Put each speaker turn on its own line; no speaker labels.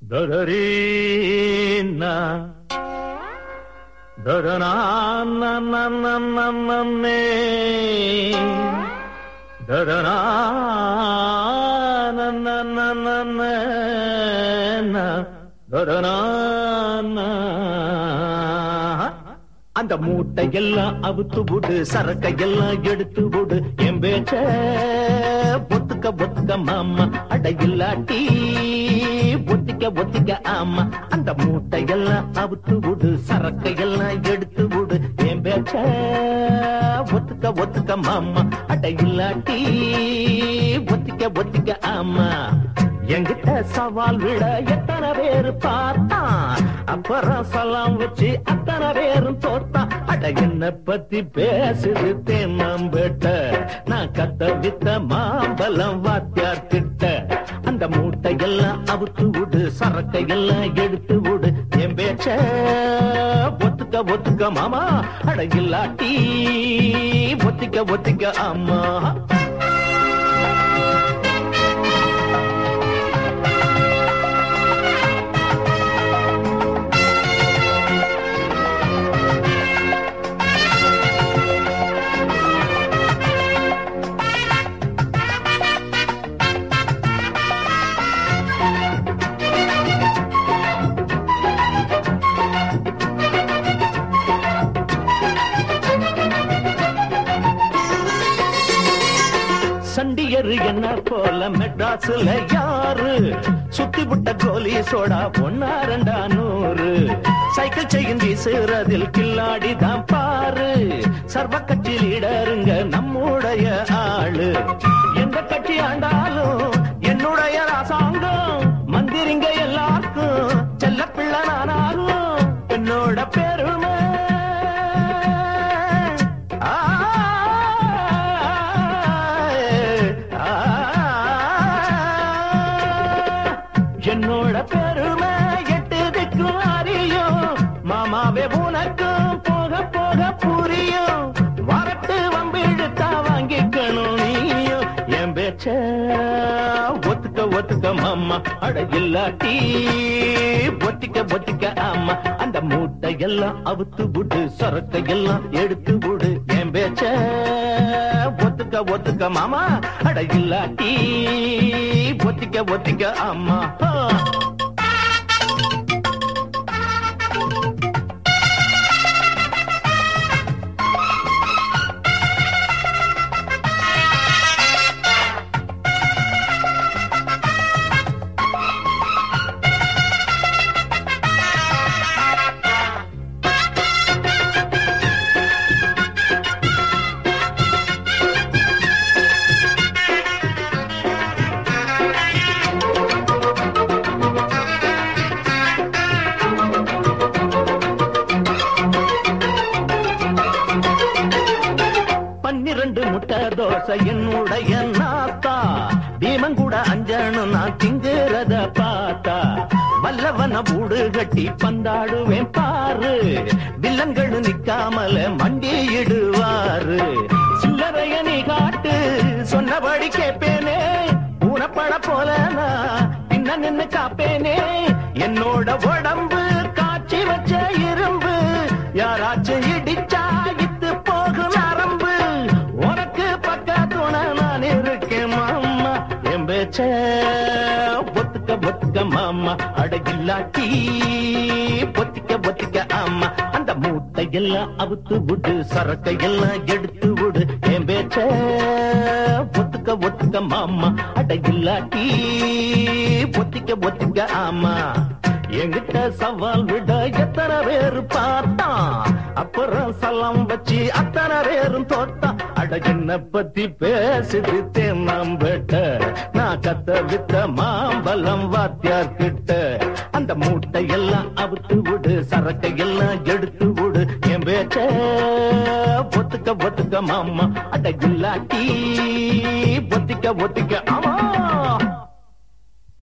ದದರೀನ ದದನಾನೇ ದದನಾನ அந்த மூட்டை எல்லாம் அவுத்து விடு சரக்கை எல்லாம் எடுத்து விடு என் பேச்ச ஒத்துக்க ஒத்துக்க மாமா அட இல்லாட்டி ஒத்திக்க ஒத்திக்க ஆமா அந்த மூட்டை எல்லாம் அவுத்து விடு சரக்கை எல்லாம் எடுத்து விடு என் பேச்ச ஒத்துக்க ஒத்துக்க மாமா அட இல்லாட்டி ஒத்திக்க ஒத்திக்க ஆமா என்கிட்ட சவால் விட எத்தனை பேரு பார்த்தான் அப்புறம் சலாம் வச்சு அத்தனை பேரும் தோத்தான் அட என்ன பத்தி பேசுது தேனம்பேட்ட நான் கத்த வித்த மாம்பலம் வாத்தியார் கிட்ட அந்த மூட்டை எல்லாம் அவுத்து விடு சரக்கை எல்லாம் எடுத்து விடு என் பேச்ச ஒத்துக்க ஒத்துக்க மாமா அட இல்லாட்டி ஒத்திக்க ஒத்திக்க ஆமா சண்டியர் என்ன போல மெட்ராஸ்ல யாரு சுத்தி விட்ட கோலி சோடா ஒன்னா ரெண்டா நூறு சைக்கிள் செய்யும் வீசுறதில் கில்லாடி தான் பாரு சர்வ கட்சி லீடருங்க நம்முடைய ஆளு எந்த கட்சி ஆண்டாலும் என்னுடைய ராசாங்கம் மந்திரிங்க எல்லாருக்கும் செல்ல பிள்ளை நானாகும் என்னோட பெருமை என்னோட பெருமை எட்டு திக்கும் அறியும் மாமாவே உனக்கும் போக போக புரியும் வரட்டு வம்பிழுத்தா வாங்கிக்கணும் நீயும் என் பேச்ச ஒத்துக்க ஒத்துக்க மாமா அட இல்லாட்டி ஒத்திக்க ஒத்திக்க ஆமா அந்த மூட்டை எல்லாம் அவுத்து விடு சரக்கை எல்லாம் எடுத்து விடு என் பேச்ச ஒத்துக்க ஒத்துக்க மாமா அட இல்லாட்டி ஒத்திக்க ஒத்திக்க ஆமா ஆ. பன்னிரண்டு முட்டை தோசை என்னுடைய நாத்தா பீமன் கூட அஞ்சனும் நான் திங்குறத பார்த்தா வல்லவன ஊடு கட்டி பந்தாடுவேன் பாரு வில்லன்கள் நிக்காமல மண்டியிடுவாரு சில்லறைய நீ காட்டு சொன்னபடி கேப்பேனே ஊனப்பட போல நான் பின்ன நின்னு காப்பேனே என்னோட உடம்பு காட்சி வச்ச இரும்பு யாராச்சும் இடிச்சா இத்து போகும் நரம்பு உனக்கு பக்க துணை நான் இருக்கேன் மாமா என் பேச்ச ஒத்துக்க ஒத்துக்க மாமா அடகில்லாட்டி ஒத்திக்க ஒத்திக்க ஆமா அந்த மூட்டை எல்லாம் அவுத்து விடு சரக்கை எல்லாம் எடுத்து விடு என் பேச்ச ஒத்துக்க ஒத்துக்க மாமா அடகில்லாட்டி ஒத்திக்க ஒத்திக்க ஆமா என்கிட்ட சவால் விட எத்தனை பேரு பார்த்தான் அப்புறம் சலாம் வச்சு அத்தனை பேரும் தோத்தான் அட என்ன பத்தி பேசுது தேனாம்பேட்ட நான் கத்த வித்த மாம்பலம் வாத்தியார் கிட்ட அந்த மூட்டை எல்லாம் அவுத்து விடு சரக்கை எல்லாம் எடுத்து விடு என் பேச்ச ஒத்துக்க ஒத்துக்க மாமா அட இல்லாட்டி ஒத்திக்க ஒத்திக்க ஆமா